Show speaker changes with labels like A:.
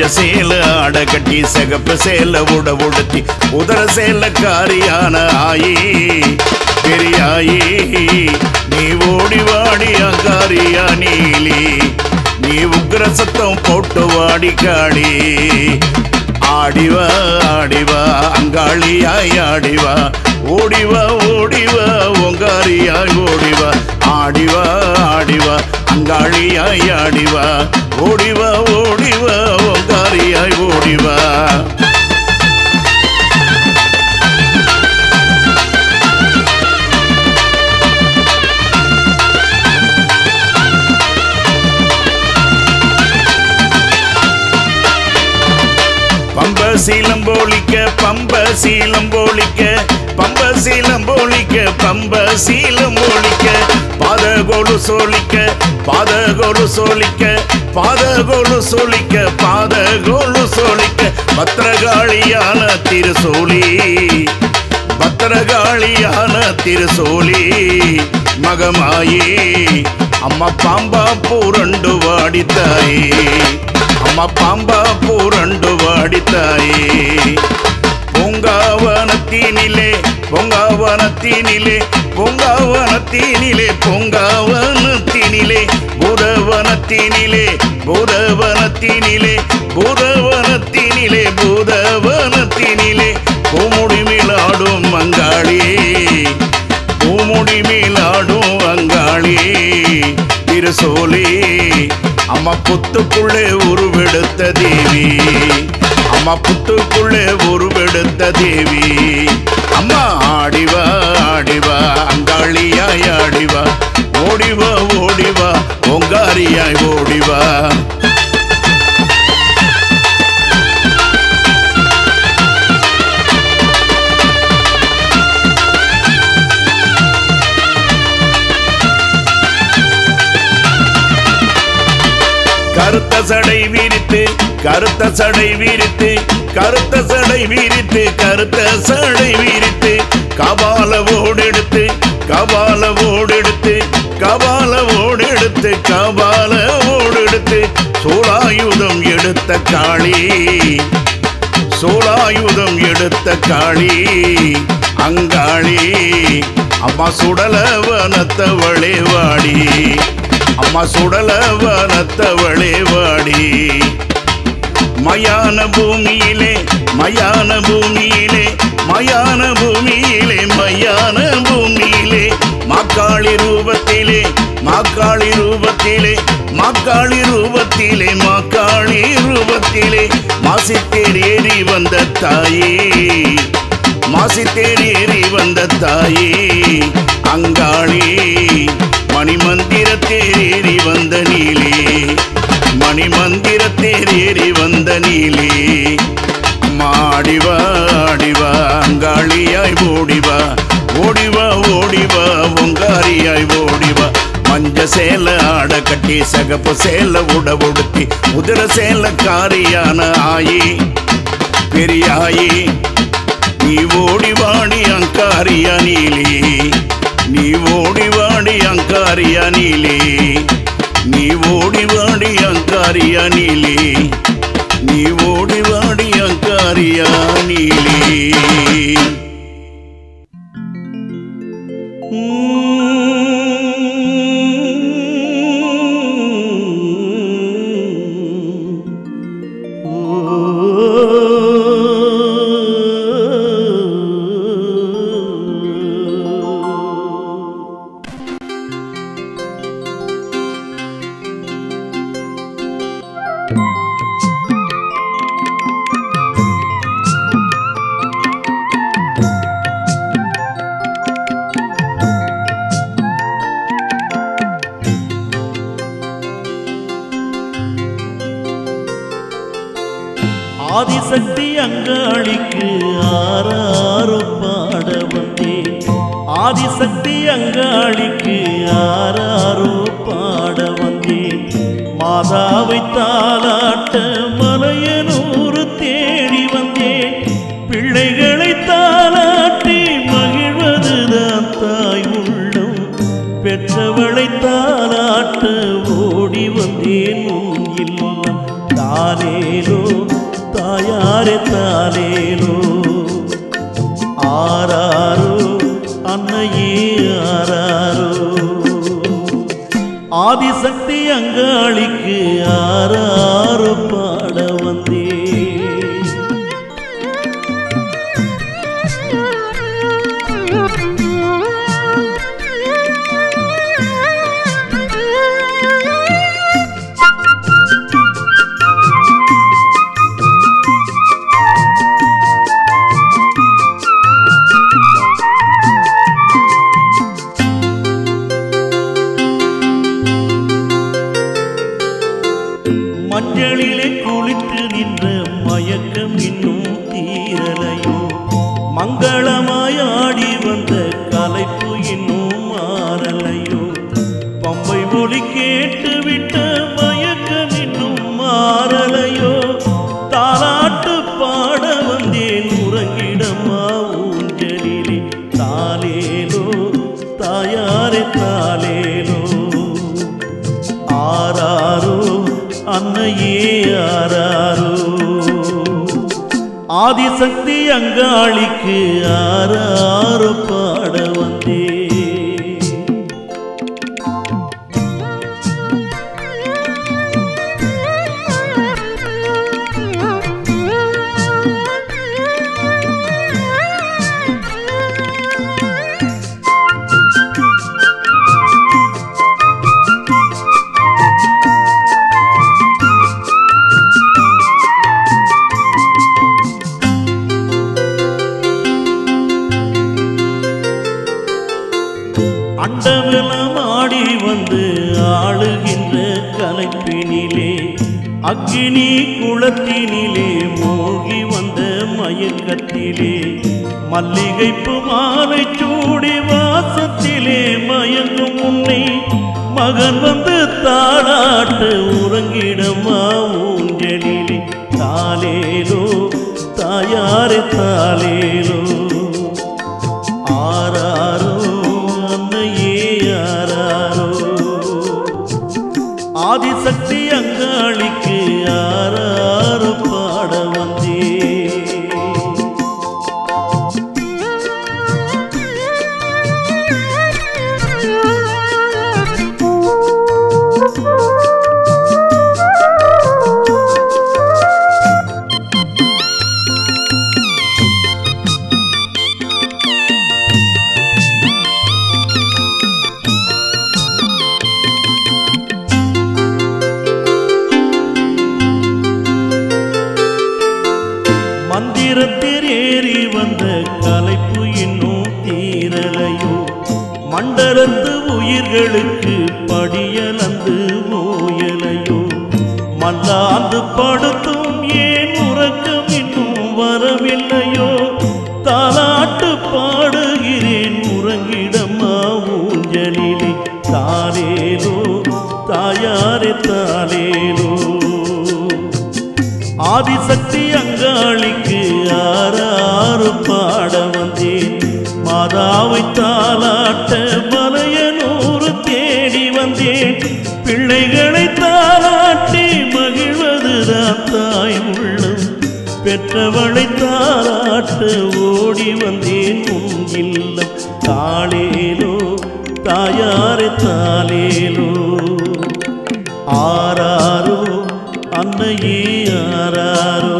A: சேல ஆட கட்டி சிகப்பு சேல உட உடுத்தி உதர சேல காரியான ஆயி பெரியாயி நீ ஓடி வாடி அங்காரியா நீலி நீ உக்ர சத்தம் போட்டு வாடி காளி ஆடிவா ஆடிவா அங்காளியாய் ஆடிவா ஓடிவா ஓடிவா ஒங்காரியாய் ஓடிவா ஆடிவா ஆடிவா அங்காளியாய் ஆடிவா ஓடிவா ஓடிவா ஒங்காரியாய் ஓடிவா பம்ப சீலம் போலிக்க பம்ப சீலம் போலிக்க பம்ப சீலம் போலிக்க பம்ப சீலம் போலிக்க பாத கோலு சோலிக்க பாத கோலு சோலிக்க பாத கோலு சோலிக்க பாத கோலு சோலிக்க பத்திரகாளியான திருசோலி பத்திரகாளியான திருசோலி மகமாயி அம்மா பாம்பா பூரண்டு வாடித்தாயே அம்மா பாம்பா பூரண்டு வாடித்தாயே பூங்காவனத்தினிலே பொங்காவனத்தினிலே பொங்காவனத்தினிலே பொங்காவனத்தினிலே பூதவனத்தினிலே பூதவனத்தினிலே பூதவனத்தினிலே பூதவனத்தினிலே பூமுடி மேலாடும் அங்காளி பூமுடி மேலாடும் அங்காளி திருசோலி அம்மா புத்துக்குள்ளே உருவெடுத்த தேவி அம்மா புத்துக்குள்ளே உருவெடுத்த தேவி அம்மா ஆடிவா ஆடிவா அங்காளியாய் ஆடிவா ஓடிவா ஓடிவா ஒங்காரியாய் ஓடிவா கருத்த சடை விரித்து கருத்த சடை விரித்து கருத்த சடை விரித்து கருத்த சடை விரித்து கபால ஓடெடுத்து கபால ஓடெடுத்து கபால ஓடெடுத்து கபால ஓடெடுத்து சூலாயுதம் எடுத்த காளி சூலாயுதம் எடுத்த காளி அங்காளி அம்மா சுடலவனத்தவளே வாடி அம்மா சுடலவனத்தவளே வாடி மயான பூமியிலே மயான பூமியிலே மயான பூமியிலே மயான பூமியிலே மாக்காளி ரூபத்திலே மாக்காளி ரூபத்திலே மாக்காளி ரூபத்திலே மாக்காளி ரூபத்திலே மாசித்தேர் ஏறி வந்த தாயே மாசித்தேர் ஏறி வந்த தாயே அங்காளி மணிமந்திரத்தேர் ஏறி வந்த நீலே மணிமந்திரத்தேர் ஏறி வந்த நீலே மாடிவா ஆடிவா அங்காளியாய் ஓடிவா ஓடிவா ஓடிவா ஒங்காரியாய் ஓடிவா மஞ்ச சேல ஆட கட்டி சகப்பு சேல உட உடுத்தி உதிர சேல காரியான ஆயி பெரியாயி நீ ஓடி வாடி அங்காரியா நீலி நீ ஓடி வாடி அங்காரியா நீலி நீ ஓடி வாடி அங்காரியா நீலி நீ ஓடி வாடி அங்காரியா நீலி
B: ஆதிசக்தி அங்காளிக்கு ஆறாரோ பாட வந்தேன் ஆதிசக்தி அங்காளிக்கு ஆறாரோ பாட வந்தேன் மாதாவை தாளாட்ட மலையனூறு தேடி வந்தேன் பிள்ளைகளை தாளாட்டி மகிழ்வதுதான் தாய் உள்ளம் பெற்றவளை தாளாட்ட ஓடி வந்தேன் உன் இல்லம் தானே தாலேலோ தாயாரே தாலேலோ ஆராரோ அன்னையே ஆராரோ ஆதிசக்தி அங்காளிக்கு ஆராரோ பாட வந்தே மஞ்சளிலே குளித்து நின்ற மயக்கம் இன்னும் தீரலையோ மங்களமாயாடி வந்த கலைப்பு இன்னும் மாறலையோ பம்பை மொழி கேட்டு விட்ட மயக்கம் இன்னும் மாறலையோ தாலாட்டு பாட வந்தேன் உறங்கிடமா ஊஞ்சலிலே தாலேலோ தாயாரே தாலேலோ ஆராரோ அன்னையே ஆராரோ ஆதிசக்தி அங்காளிக்கு ஆராரோ பாட வந்தே அண்டமெல்லாம் ஆடி வந்து ஆளுகின்ற கலைப்பினிலே அக்கினி குளத்தினிலே மூழ்கி வந்த மயக்கத்திலே மல்லிகைப்பு மாலை சூடி வாசத்திலே மயங்கும் உன்னை மகன் வந்து தாளாட்டு உறங்கிடமா ஊஞ்சலிலே தாலேலோ தாயாரே தாலேலோ ஆராரோ அன்னையே ஆராரோ ஆதிசக்தி அங்காளிக்கு ஆராரோ பாட வந்தே மந்திரத்தில் ஏறி வந்த கலைப்பு இன்னும் தீரலையோ மண்டலத்து உயிர்களுக்கு படியலந்து ஓயலையோ மல்லாந்து படுத்தும் ஏன் உறக்கம் இன்னும் வரவில்லையோ தாலாட்டு பாடுகிறேன் உறங்கிடமா ஊஞ்சலிலே தாலேலோ தாயாரே தாலேலோ ஆதிசக்தி அங்காளிக்கு ஆறாறு பாட வந்தேன் மாதாவை தாளாட்ட மலையனூறு தேடி வந்தேன் பிள்ளைகளை தாளாட்டி மகிழ்வதுதான் தாய் உள்ளம் பெற்றவளை தாளாட்ட ஓடி வந்தேன் உன் இல்லம் தாளேலோ தாயாரே தாலேலோ ஆராரோ அன்னையே ஆராரோ